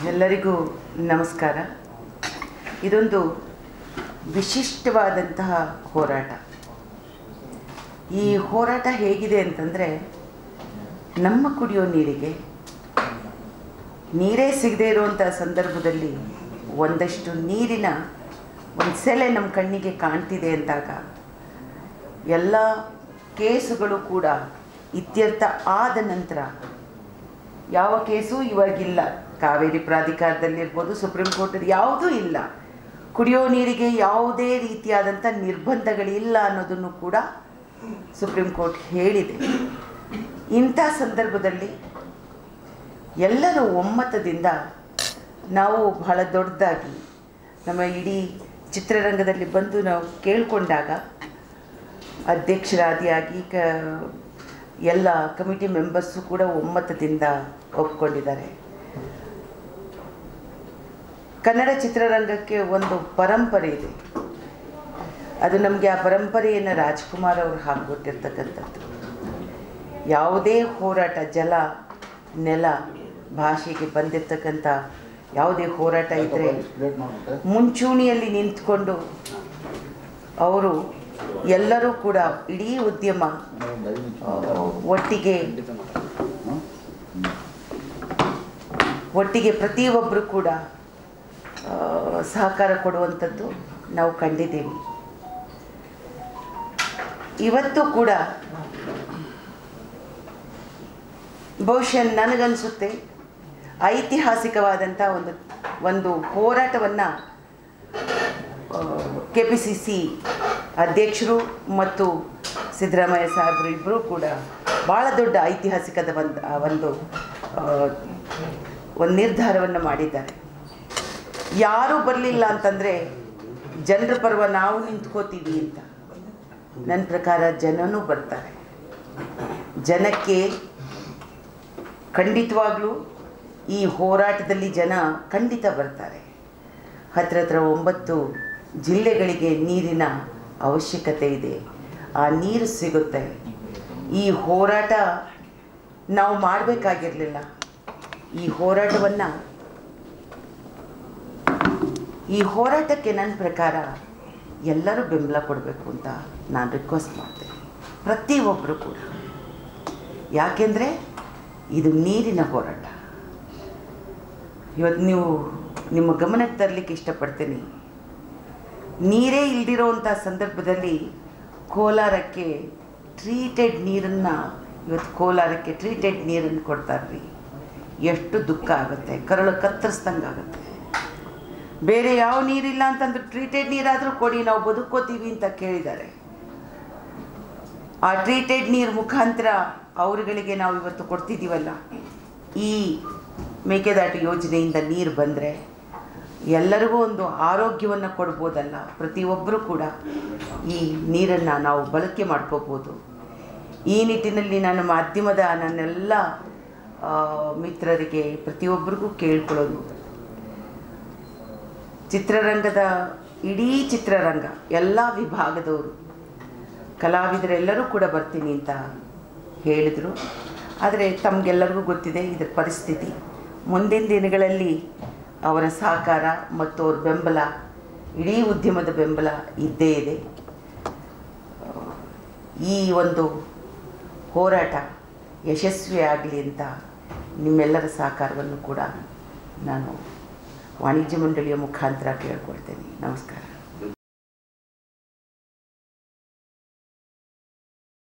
ಎಲ್ಲರಿಗೂ ನಮಸ್ಕಾರ ಇದೊಂದು ವಿಶಿಷ್ಟವಾದಂತಹ ಹೋರಾಟ ಈ ಹೋರಾಟ ಹೇಗಿದೆ ಅಂತಂದರೆ ನಮ್ಮ ಕುಡಿಯೋ ನೀರಿಗೆ ನೀರೇ ಸಿಗದೇ ಇರುವಂಥ ಸಂದರ್ಭದಲ್ಲಿ ಒಂದಷ್ಟು ನೀರಿನ ಒಂದು ಸೆಲೆ ನಮ್ಮ ಕಣ್ಣಿಗೆ ಕಾಣ್ತಿದೆ ಅಂದಾಗ ಎಲ್ಲ ಕೇಸುಗಳು ಕೂಡ ಇತ್ಯರ್ಥ ಆದ ನಂತರ ಯಾವ ಕೇಸು ಇವಾಗಿಲ್ಲ ಕಾವೇರಿ ಪ್ರಾಧಿಕಾರದಲ್ಲಿರ್ಬೋದು ಸುಪ್ರೀಂ ಕೋರ್ಟಲ್ಲಿ ಯಾವುದೂ ಇಲ್ಲ ಕುಡಿಯೋ ನೀರಿಗೆ ಯಾವುದೇ ರೀತಿಯಾದಂಥ ನಿರ್ಬಂಧಗಳಿಲ್ಲ ಅನ್ನೋದನ್ನು ಕೂಡ ಸುಪ್ರೀಂ ಕೋರ್ಟ್ ಹೇಳಿದೆ ಇಂಥ ಸಂದರ್ಭದಲ್ಲಿ ಎಲ್ಲರೂ ಒಮ್ಮತದಿಂದ ನಾವು ಬಹಳ ದೊಡ್ಡದಾಗಿ ನಮ್ಮ ಇಡೀ ಚಿತ್ರರಂಗದಲ್ಲಿ ಬಂದು ನಾವು ಕೇಳಿಕೊಂಡಾಗ ಅಧ್ಯಕ್ಷರಾದಿಯಾಗಿ ಕ ಎಲ್ಲ ಕಮಿಟಿ ಮೆಂಬರ್ಸು ಕೂಡ ಒಮ್ಮತದಿಂದ ಒಪ್ಕೊಂಡಿದ್ದಾರೆ ಕನ್ನಡ ಚಿತ್ರರಂಗಕ್ಕೆ ಒಂದು ಪರಂಪರೆ ಇದೆ ಅದು ನಮಗೆ ಆ ಪರಂಪರೆಯನ್ನು ರಾಜ್ಕುಮಾರ್ ಅವರು ಹಾಕ್ಕೊಟ್ಟಿರ್ತಕ್ಕಂಥದ್ದು ಯಾವುದೇ ಹೋರಾಟ ಜಲ ನೆಲ ಭಾಷೆಗೆ ಬಂದಿರತಕ್ಕಂಥ ಯಾವುದೇ ಹೋರಾಟ ಇದ್ದರೆ ಮುಂಚೂಣಿಯಲ್ಲಿ ನಿಂತ್ಕೊಂಡು ಅವರು ಎಲ್ಲರೂ ಕೂಡ ಇಡೀ ಉದ್ಯಮ ಆ, ಒಟ್ಟಿಗೆ ಒಟ್ಟಿಗೆ ಪ್ರತಿಯೊಬ್ಬರು ಕೂಡ ಆ, ಸಹಕಾರ ಕೊಡುವಂಥದ್ದು ನಾವು ಕಂಡಿದ್ದೀವಿ ಇವತ್ತು ಕೂಡ ಬಹುಶಃ ನನಗನ್ಸುತ್ತೆ ಐತಿಹಾಸಿಕವಾದಂಥ ಒಂದು ಒಂದು ಹೋರಾಟವನ್ನು ಕೆ ಪಿ ಸಿ ಸಿ ಅಧ್ಯಕ್ಷರು ಮತ್ತು ಸಿದ್ದರಾಮಯ್ಯ ಸಾಹೇಬರು ಇಬ್ಬರೂ ಕೂಡ ಭಾಳ ದೊಡ್ಡ ಐತಿಹಾಸಿಕದ ಒಂದು ಆ ಒಂದು ಆ, ಒಂದು ನಿರ್ಧಾರವನ್ನು ಮಾಡಿದ್ದಾರೆ ಯಾರೂ ಬರಲಿಲ್ಲ ಅಂತಂದರೆ ಜನರ ಪರ್ವ ನಾವು ನಿಂತ್ಕೋತೀವಿ ಅಂತ ನನ್ನ ಪ್ರಕಾರ ಜನನೂ ಬರ್ತಾರೆ ಜನಕ್ಕೆ ಖಂಡಿತವಾಗ್ಲೂ ಈ ಹೋರಾಟದಲ್ಲಿ ಜನ ಖಂಡಿತ ಬರ್ತಾರೆ ಹತ್ರ ಹತ್ರ ಒಂಬತ್ತು ಜಿಲ್ಲೆಗಳಿಗೆ ನೀರಿನ ಅವಶ್ಯಕತೆ ಇದೆ ಆ ನೀರು ಸಿಗುತ್ತೆ ಈ ಹೋರಾಟ ನಾವು ಮಾಡಬೇಕಾಗಿರಲಿಲ್ಲ ಈ ಹೋರಾಟವನ್ನು ಈ ಹೋರಾಟಕ್ಕೆ ನನ್ನ ಪ್ರಕಾರ ಎಲ್ಲರೂ ಬೆಂಬಲ ಕೊಡಬೇಕು ಅಂತ ನಾನು ರಿಕ್ವೆಸ್ಟ್ ಮಾಡ್ತೇನೆ ಪ್ರತಿಯೊಬ್ಬರು ಕೂಡ ಯಾಕೆಂದರೆ ಇದು ನೀರಿನ ಹೋರಾಟ ಇವತ್ತು ನೀವು ನಿಮ್ಮ ಗಮನಕ್ಕೆ ತರಲಿಕ್ಕೆ ಇಷ್ಟಪಡ್ತೀನಿ ನೀರೇ ಇಲ್ದಿರೋವಂಥ ಸಂದರ್ಭದಲ್ಲಿ ಕೋಲಾರಕ್ಕೆ ಟ್ರೀಟೆಡ್ ನೀರನ್ನು ಇವತ್ತು ಕೋಲಾರಕ್ಕೆ ಟ್ರೀಟೆಡ್ ನೀರನ್ನು ಕೊಡ್ತಾರ್ರಿ ಎಷ್ಟು ದುಃಖ ಆಗುತ್ತೆ ಕರಳು ಕತ್ತರಿಸ್ದಂಗೆ ಆಗುತ್ತೆ ಬೇರೆ ಯಾವ ನೀರಿಲ್ಲ ಅಂತಂದ್ರೆ ಟ್ರೀಟೆಡ್ ನೀರಾದರೂ ಕೊಡಿ ನಾವು ಬದುಕೋತೀವಿ ಅಂತ ಕೇಳಿದ್ದಾರೆ ಆ ಟ್ರೀಟೆಡ್ ನೀರು ಮುಖಾಂತರ ಅವರುಗಳಿಗೆ ನಾವು ಇವತ್ತು ಕೊಡ್ತಿದ್ದೀವಲ್ಲ ಈ ಮೇಕೆದಾಟು ಯೋಜನೆಯಿಂದ ನೀರು ಬಂದರೆ ಎಲ್ಲರಿಗೂ ಒಂದು ಆರೋಗ್ಯವನ್ನು ಕೊಡ್ಬೋದಲ್ಲ ಪ್ರತಿಯೊಬ್ಬರೂ ಕೂಡ ಈ ನೀರನ್ನು ನಾವು ಬಳಕೆ ಮಾಡ್ಕೋಬೋದು ಈ ನಿಟ್ಟಿನಲ್ಲಿ ನಾನು ಮಾಧ್ಯಮದ ನನ್ನೆಲ್ಲ ಆ, ಮಿತ್ರರಿಗೆ ಪ್ರತಿಯೊಬ್ಬರಿಗೂ ಕೇಳ್ಕೊಳ್ಳೋದು ಚಿತ್ರರಂಗದ ಇಡೀ ಚಿತ್ರರಂಗ ಎಲ್ಲ ವಿಭಾಗದವರು ಕಲಾವಿದರೆಲ್ಲರೂ ಕೂಡ ಬರ್ತೀನಿ ಅಂತ ಹೇಳಿದರು ಆದರೆ ತಮಗೆಲ್ಲರಿಗೂ ಗೊತ್ತಿದೆ ಇದರ ಪರಿಸ್ಥಿತಿ ಮುಂದಿನ ದಿನಗಳಲ್ಲಿ ಅವರ ಸಹಕಾರ ಮತ್ತು ಅವ್ರ ಬೆಂಬಲ ಇಡೀ ಉದ್ಯಮದ ಬೆಂಬಲ ಇದ್ದೇ ಇದೆ ಆ, ಈ ಒಂದು ಹೋರಾಟ ಯಶಸ್ವಿಯಾಗಲಿ ಅಂತ ನಿಮ್ಮೆಲ್ಲರ ಸಹಕಾರವನ್ನು ಕೂಡ ನಾನು ವಾಣಿಜ್ಯ ಮಂಡಳಿಯ ಮುಖಾಂತರ ಕೇಳ್ಕೊಳ್ತೇನೆ ನಮಸ್ಕಾರ